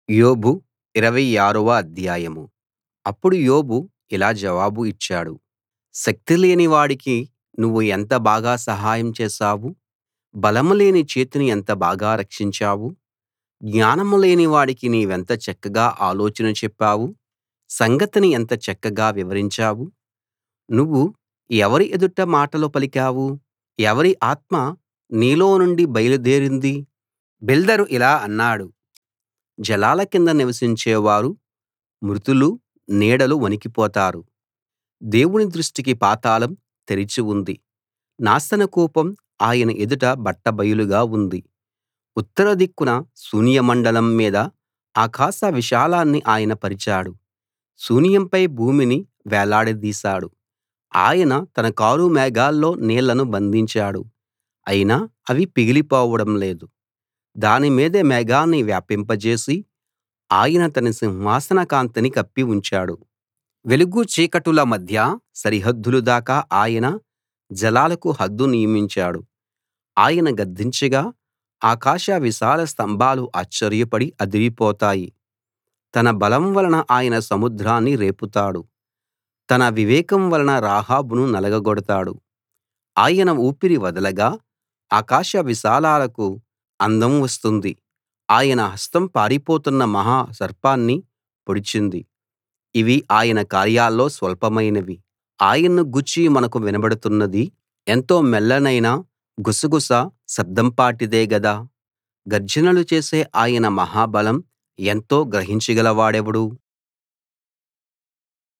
యోబు 26 వ అధ్యాయం అప్పుడు యోబు ఇలా జవాబు ఇచ్చాడు శక్తిలేని వాడికి నువ్వు ఎంత బాగా సహాయం చేశావు బలం లేని చేతిని ఎంత బాగా రక్షించావు జ్ఞానం లేని వాడికి నీవెంత చక్కగా ఆలోచన చెప్పావు సంగతిని ఎంత చక్కగా వివరించావు నువ్వు ఎవరి ఎదుట మాటలు పలికావు ఎవరి ఆత్మ నీలో నుండి బయలుదేరింది బిల్దరు ఇలా అన్నాడు జలాల కింద నివసించేవారు మృతులు నీడలు వణికిపోతారు దేవుని దృష్టికి పాతాళం తెరిచి ఉంది నాశనకూపం ఆయన ఎదుట బట్టబయలుగా ఉంది ఉత్తర దిక్కున శూన్యమండలం మీద ఆకాశ విశాలాన్ని ఆయన పరిచాడు శూన్యంపై భూమిని వేలాడదీశాడు ఆయన తన కారుమేఘాల్లో నీళ్లను బంధించాడు అయినా అవి పిగిలిపోవడం లేదు దాని మీద మేఘాన్ని వ్యాపింపజేసి ఆయన తన సింహాసన కాంతిని కప్పి ఉంచాడు వెలుగు చీకటుల మధ్య సరిహద్దుల దాకా ఆయన జలాలకు హద్దు నియమించాడు ఆయన గద్దించగా ఆకాశ విశాల స్తంభాలు ఆశ్చర్యపడి అదిరిపోతాయి తన బలం వలన ఆయన సముద్రాన్ని రేపుతాడు తన వివేకం వలన రాహాబును నలగగొడతాడు ఆయన ఊపిరి వదలగా ఆకాశ విశాలాలకు అందం వస్తుంది ఆయన హస్తం పారిపోతున్న మహా సర్పాన్ని పొడిచింది ఇవి ఆయన కార్యాల్లో స్వల్పమైనవి ఆయన్ను గూర్చి మనకు వినబడుతున్నది ఎంతో మెల్లనైన గుసగుస శబ్దంపాటిదే గదా గర్జనలు చేసే ఆయన మహాబలం ఎంతో గ్రహించగలవాడెవడు